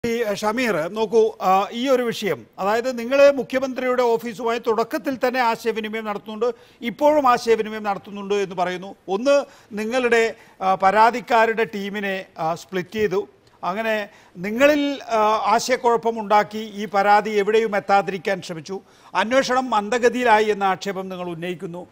ഈ ഷമീർ നോക്കൂ ആ, ഈ ഒരു വിഷയം അതായത് നിങ്ങൾ മുഖ്യമന്ത്രിയുടെ ഓഫീസുമായി തുടക്കത്തിൽ തന്നെ ആശയവിനിമയം നടത്തുന്നുണ്ട് ഇപ്പോഴും ആശയവിനിമയം നടത്തുന്നുണ്ട് എന്ന് പറയുന്നു ഒന്ന് നിങ്ങളുടെ ആ, പരാതിക്കാരുടെ ടീമിനെ ആ, സ്പ്ലിറ്റ് ചെയ്തു അങ്ങനെ നിങ്ങളിൽ ആ, ആശയക്കുഴപ്പം ഉണ്ടാക്കി ഈ പരാതി എവിടെയും എത്താതിരിക്കാൻ ശ്രമിച്ചു അന്വേഷണം മന്ദഗതിയിലായി എന്ന ആക്ഷേപം നിങ്ങൾ ഉന്നയിക്കുന്നു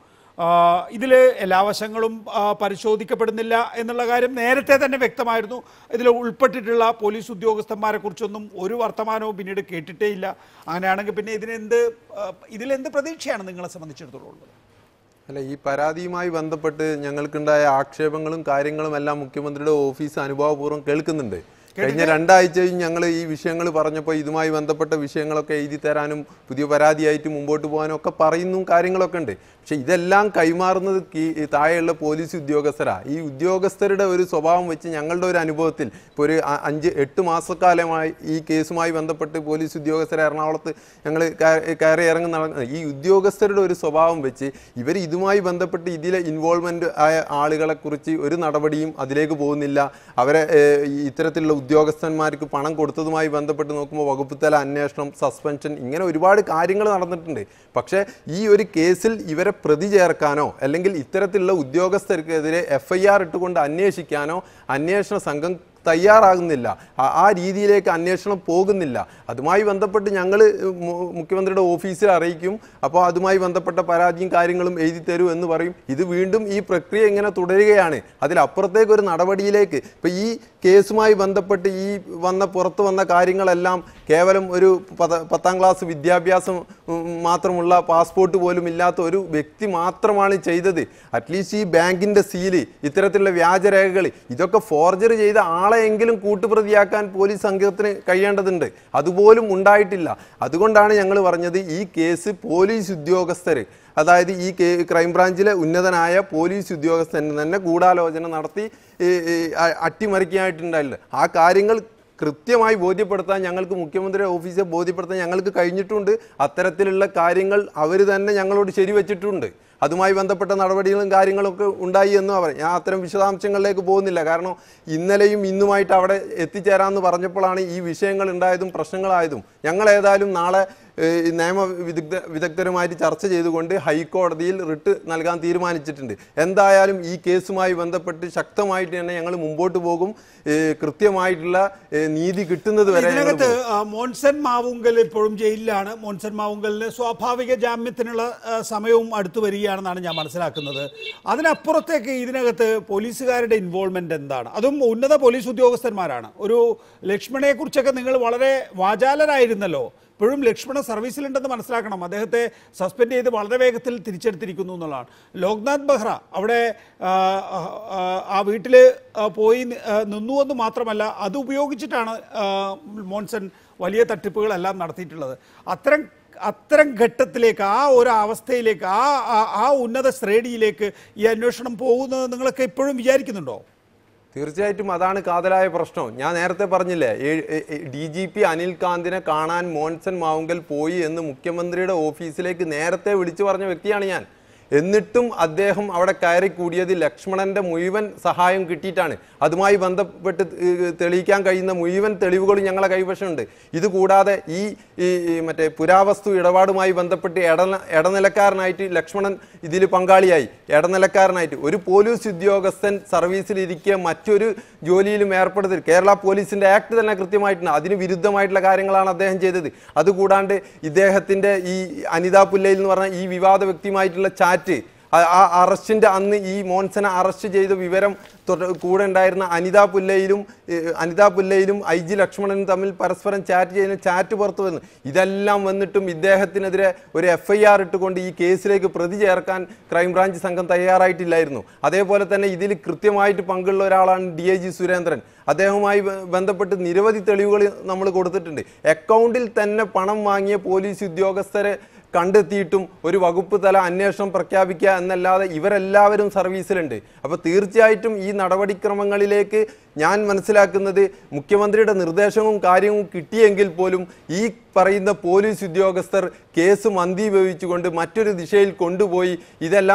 ഇതിൽ എല്ലാ വശങ്ങളും ആ, പരിശോധിക്കപ്പെടുന്നില്ല എന്നുള്ള കാര്യം നേരത്തെ തന്നെ വ്യക്തമായിരുന്നു ഇതിൽ ഉൾപ്പെട്ടിട്ടുള്ള പോലീസ് ഉദ്യോഗസ്ഥന്മാരെ കുറിച്ചൊന്നും ഒരു വർത്തമാനവും പിന്നീട് കേട്ടിട്ടേ ഇല്ല അങ്ങനെയാണെങ്കിൽ പിന്നെ ഇതിനെന്ത് ആ, ഇതിലെന്ത് പ്രതീക്ഷയാണ് നിങ്ങളെ സംബന്ധിച്ചിടത്തോളം ഉള്ളത് അല്ല ഈ പരാതിയുമായി ബന്ധപ്പെട്ട് ഞങ്ങൾക്കുണ്ടായ ആക്ഷേപങ്ങളും കാര്യങ്ങളും എല്ലാം മുഖ്യമന്ത്രിയുടെ ഓഫീസ് അനുഭവപൂർവ്വം കേൾക്കുന്നുണ്ട് കഴിഞ്ഞ രണ്ടാഴ്ചയും ഞങ്ങൾ ഈ വിഷയങ്ങൾ പറഞ്ഞപ്പോൾ ഇതുമായി ബന്ധപ്പെട്ട വിഷയങ്ങളൊക്കെ എഴുതി തരാനും പുതിയ പരാതിയായിട്ട് മുമ്പോട്ട് പോകാനും ഒക്കെ പറയുന്നു കാര്യങ്ങളൊക്കെ ഉണ്ട് പക്ഷെ ഇതെല്ലാം കൈമാറുന്നത് കീ- ഈ താഴെയുള്ള പോലീസ് ഉദ്യോഗസ്ഥരാ ഈ ഉദ്യോഗസ്ഥരുടെ ഒരു സ്വഭാവം വെച്ച് ഞങ്ങളുടെ ഒരു അനുഭവത്തിൽ ഇപ്പോൾ ഒരു അ- അഞ്ച് എട്ട് മാസക്കാലമായി ഈ കേസുമായി ബന്ധപ്പെട്ട് പോലീസ് ഉദ്യോഗസ്ഥരെ എറണാകുളത്ത് ഞങ്ങൾ കയറി ഇറങ്ങി നടക്കുന്ന ഈ ഉദ്യോഗസ്ഥരുടെ ഒരു സ്വഭാവം വെച്ച് ഇവർ ഇതുമായി ബന്ധപ്പെട്ട് ഇതിലെ ഇൻവോൾവ്മെന്റ് ആയ ആളുകളെ കുറിച്ച് ഒരു നടപടിയും അതിലേക്ക് പോകുന്നില്ല അവരെ ഏഹ്, ഈ ഇത്തരത്തിലുള്ള ഉദ്യോഗസ്ഥന്മാർക്ക് പണം കൊടുത്തതുമായി ബന്ധപ്പെട്ട് നോക്കുമ്പോൾ വകുപ്പ് തല അന്വേഷണം സസ്പെൻഷൻ ഇങ്ങനെ ഒരുപാട് കാര്യങ്ങൾ നടന്നിട്ടുണ്ട് പക്ഷേ ഈ ഒരു കേസിൽ ഇവരെ പ്രതി ചേർക്കാനോ അല്ലെങ്കിൽ ഇത്തരത്തിലുള്ള ഉദ്യോഗസ്ഥർക്കെതിരെ എഫ് ഐ ആർ ഇട്ടുകൊണ്ട് അന്വേഷിക്കാനോ അന്വേഷണ സംഘം തയ്യാറാകുന്നില്ല ആ- ആ രീതിയിലേക്ക് അന്വേഷണം പോകുന്നില്ല അതുമായി ബന്ധപ്പെട്ട് ഞങ്ങൾ മുഖ്യമന്ത്രിയുടെ ഓഫീസിൽ അറിയിക്കും അപ്പോൾ അതുമായി ബന്ധപ്പെട്ട പരാതിയും കാര്യങ്ങളും എഴുതി തരൂ എന്ന് പറയും ഇത് വീണ്ടും ഈ പ്രക്രിയ ഇങ്ങനെ തുടരുകയാണ് അതിലപ്പുറത്തേക്ക് ഒരു നടപടിയിലേക്ക് ഇപ്പം ഈ കേസുമായി ബന്ധപ്പെട്ട് ഈ വന്ന പുറത്തു വന്ന കാര്യങ്ങളെല്ലാം കേവലം ഒരു പത- പത്താം ക്ലാസ് വിദ്യാഭ്യാസം ഉം, മാത്രമുള്ള പാസ്പോർട്ട് പോലും ഇല്ലാത്ത ഒരു വ്യക്തി മാത്രമാണ് ചെയ്തത് അറ്റ്ലീസ്റ്റ് ഈ ബാങ്കിന്റെ സീല് ഇത്തരത്തിലുള്ള വ്യാജരേഖകൾ ഇതൊക്കെ ഫോർജറി ചെയ്ത ആളെയെങ്കിലും കൂട്ടുപ്രതിയാക്കാൻ പോലീസ് സംഘത്തിന് കഴിയേണ്ടതുണ്ട് അതുപോലും ഉണ്ടായിട്ടില്ല അതുകൊണ്ടാണ് ഞങ്ങൾ പറഞ്ഞത് ഈ കേസ് പോലീസ് ഉദ്യോഗസ്ഥർ അതായത് ഈ കേ ക്രൈംബ്രാഞ്ചിലെ ഉന്നതനായ പോലീസ് ഉദ്യോഗസ്ഥൻ തന്നെ ഗൂഢാലോചന നടത്തി ഈ, ഈ, അ- അട്ടിമറിക്കായിട്ടുണ്ടായില്ല ആ കാര്യങ്ങൾ കൃത്യമായി ബോധ്യപ്പെടുത്താൻ ഞങ്ങൾക്ക് മുഖ്യമന്ത്രിയുടെ ഓഫീസെ ബോധ്യപ്പെടുത്താൻ ഞങ്ങൾക്ക് കഴിഞ്ഞിട്ടുണ്ട് അത്തരത്തിലുള്ള കാര്യങ്ങൾ അവർ തന്നെ ഞങ്ങളോട് ശരിവെച്ചിട്ടുണ്ട് അതുമായി ബന്ധപ്പെട്ട നടപടികളും കാര്യങ്ങളൊക്കെ ഉണ്ടായി എന്ന് അവർ ഞാൻ അത്തരം വിശദാംശങ്ങളിലേക്ക് പോകുന്നില്ല കാരണം ഇന്നലെയും ഇന്നുമായിട്ട് അവിടെ എത്തിച്ചേരാമെന്ന് പറഞ്ഞപ്പോഴാണ് ഈ വിഷയങ്ങൾ ഉണ്ടായതും പ്രശ്നങ്ങളായതും ഞങ്ങൾ ഏതായാലും നാളെ ഏഹ്, ഈ നിയമ വിദഗ്ധ വിദഗ്ധരുമായിട്ട് ചർച്ച ചെയ്തുകൊണ്ട് ഹൈക്കോടതിയിൽ റിട്ട് നൽകാൻ തീരുമാനിച്ചിട്ടുണ്ട് എന്തായാലും ഈ കേസുമായി ബന്ധപ്പെട്ട് ശക്തമായിട്ട് തന്നെ ഞങ്ങൾ മുമ്പോട്ട് പോകും ഏഹ്, കൃത്യമായിട്ടുള്ള ഏഹ്, നീതി കിട്ടുന്നത് വരെ ഞങ്ങൾ ഇതിനകത്ത് ആ, മോൻസൻ മാവുങ്കൽ ഇപ്പോഴും ജയിലിലാണ് മോൻസൻ മാവുങ്കലിന് സ്വാഭാവിക ജാമ്യത്തിനുള്ള ആ, സമയവും അടുത്തു വരികയാണെന്നാണ് ഞാൻ മനസ്സിലാക്കുന്നത് അതിനപ്പുറത്തേക്ക് ഇതിനകത്ത് പോലീസുകാരുടെ ഇൻവോൾവ്മെന്റ് എന്താണ് അതും ഉന്നത പോലീസ് ഉദ്യോഗസ്ഥന്മാരാണ് ഒരു ലക്ഷ്മണയെ കുറിച്ചൊക്കെ നിങ്ങൾ വളരെ വാചാലരായിരുന്നല്ലോ ഇപ്പോഴും ലക്ഷ്മണ സർവീസിലുണ്ടെന്ന് മനസ്സിലാക്കണം അദ്ദേഹത്തെ സസ്പെൻഡ് ചെയ്ത് വളരെ വേഗത്തിൽ തിരിച്ചെടുത്തിരിക്കുന്നു എന്നുള്ളതാണ് ലോക്നാഥ് ബെഹ്റ അവിടെ ആ, ആ, ആ വീട്ടിൽ പോയി നി- ആ, നിന്നു എന്ന് മാത്രമല്ല അത് ഉപയോഗിച്ചിട്ടാണ് ആ, മോൻസൺ വലിയ തട്ടിപ്പുകളെല്ലാം നടത്തിയിട്ടുള്ളത് അത്തരം അത്തരം ഘട്ടത്തിലേക്ക് ആ ഒരു അവസ്ഥയിലേക്ക് ആ ആ- ആ ഉന്നത ശ്രേണിയിലേക്ക് ഈ അന്വേഷണം പോകുന്നത് നിങ്ങളൊക്കെ ഇപ്പോഴും വിചാരിക്കുന്നുണ്ടോ തീർച്ചയായിട്ടും അതാണ് കാതലായ പ്രശ്നം ഞാൻ നേരത്തെ പറഞ്ഞില്ലേ ഡി ജി പി അനിൽ കാന്തിനെ കാണാൻ മോൻസൺ മാവുങ്കൽ പോയി എന്ന് മുഖ്യമന്ത്രിയുടെ ഓഫീസിലേക്ക് നേരത്തെ വിളിച്ചു പറഞ്ഞ വ്യക്തിയാണ് ഞാൻ എന്നിട്ടും അദ്ദേഹം അവിടെ കയറി കൂടിയത് ലക്ഷ്മണന്റെ മുഴുവൻ സഹായം കിട്ടിയിട്ടാണ് അതുമായി ബന്ധപ്പെട്ട് ഏഹ്, തെളിയിക്കാൻ കഴിയുന്ന മുഴുവൻ തെളിവുകളും ഞങ്ങളെ കൈവശമുണ്ട് ഇത് കൂടാതെ ഈ ഈ ഈ മറ്റേ പുരാവസ്തു ഇടപാടുമായി ബന്ധപ്പെട്ട് ഇടന ഇടനിലക്കാരനായിട്ട് ലക്ഷ്മണൻ ഇതിൽ പങ്കാളിയായി ഇടനിലക്കാരനായിട്ട് ഒരു പോലീസ് ഉദ്യോഗസ്ഥൻ സർവീസിലിരിക്കെ മറ്റൊരു ജോലിയിലും ഏർപ്പെടുത്തരുത് കേരള പോലീസിന്റെ ആക്ട് തന്നെ കൃത്യമായിട്ടുണ്ട് അതിന് വിരുദ്ധമായിട്ടുള്ള കാര്യങ്ങളാണ് അദ്ദേഹം ചെയ്തത് അതുകൂടാണ്ട് ഇദ്ദേഹത്തിന്റെ ഈ അനിത പുല്ലയിൽ എന്ന് പറഞ്ഞ ഈ വിവാദ വ്യക്തിയുമായിട്ടുള്ള ചാറ്റ് ആ- ആ അറസ്റ്റിന്റെ അന്ന് ഈ മോൻസനെ അറസ്റ്റ് ചെയ്ത വിവരം തൊട്ട് കൂടെ ഉണ്ടായിരുന്ന അനിത പുല്ലയിലും ഏഹ്, അനിത പുല്ലയിലും ഐ ജി ലക്ഷ്മണനും തമ്മിൽ പരസ്പരം ചാറ്റ് ചെയ്യുന്ന ചാറ്റ് പുറത്തു വന്നു ഇതെല്ലാം വന്നിട്ടും ഇദ്ദേഹത്തിനെതിരെ ഒരു എഫ് ഐ ആർ ഇട്ടുകൊണ്ട് ഈ കേസിലേക്ക് പ്രതി ചേർക്കാൻ ക്രൈംബ്രാഞ്ച് സംഘം തയ്യാറായിട്ടില്ലായിരുന്നു അതേപോലെ തന്നെ ഇതിൽ കൃത്യമായിട്ട് പങ്കുള്ള ഒരാളാണ് ഡി ഐ ജി സുരേന്ദ്രൻ അദ്ദേഹവുമായി ബ- ബന്ധപ്പെട്ട് നിരവധി തെളിവുകൾ നമ്മൾ കൊടുത്തിട്ടുണ്ട് അക്കൗണ്ടിൽ തന്നെ പണം വാങ്ങിയ പോലീസ് ഉദ്യോഗസ്ഥരെ കണ്ടെത്തിയിട്ടും ഒരു വകുപ്പ് തല അന്വേഷണം പ്രഖ്യാപിക്കുക എന്നല്ലാതെ ഇവരെല്ലാവരും സർവീസിലുണ്ട് അപ്പോൾ തീർച്ചയായിട്ടും ഈ നടപടിക്രമങ്ങളിലേക്ക് ഞാൻ മനസ്സിലാക്കുന്നത് മുഖ്യമന്ത്രിയുടെ നിർദ്ദേശവും കാര്യവും കിട്ടിയെങ്കിൽ പോലും ഈ പറയുന്ന പോലീസ് ഉദ്യോഗസ്ഥർ കേസ് മന്ദീഭവിച്ചുകൊണ്ട് മറ്റൊരു ദിശയിൽ കൊണ്ടുപോയി ഇതെല്ലാം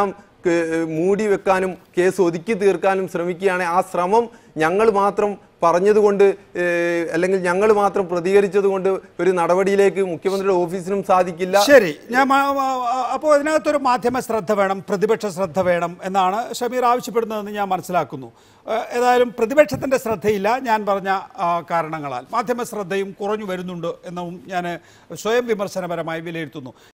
ക- മൂടി വെക്കാനും കേസ് ഒതുക്കി തീർക്കാനും ശ്രമിക്കുകയാണ് ആ ശ്രമം ഞങ്ങൾ മാത്രം പറഞ്ഞതുകൊണ്ട് ഏഹ്, അല്ലെങ്കിൽ ഞങ്ങൾ മാത്രം പ്രതികരിച്ചത് കൊണ്ട് ഒരു നടപടിയിലേക്ക് മുഖ്യമന്ത്രിയുടെ ഓഫീസിനും സാധിക്കില്ല ശരി ഞാൻ അപ്പോൾ അതിനകത്തൊരു മാധ്യമ ശ്രദ്ധ വേണം പ്രതിപക്ഷ ശ്രദ്ധ വേണം എന്നാണ് ഷമീർ ആവശ്യപ്പെടുന്നതെന്ന് ഞാൻ മനസ്സിലാക്കുന്നു ഏഹ് ഏതായാലും പ്രതിപക്ഷത്തിൻ്റെ ശ്രദ്ധയില്ല ഞാൻ പറഞ്ഞ ആ, കാരണങ്ങളാൽ മാധ്യമ ശ്രദ്ധയും കുറഞ്ഞു വരുന്നുണ്ട് എന്നും ഞാൻ സ്വയം വിമർശനപരമായി വിലയിരുത്തുന്നു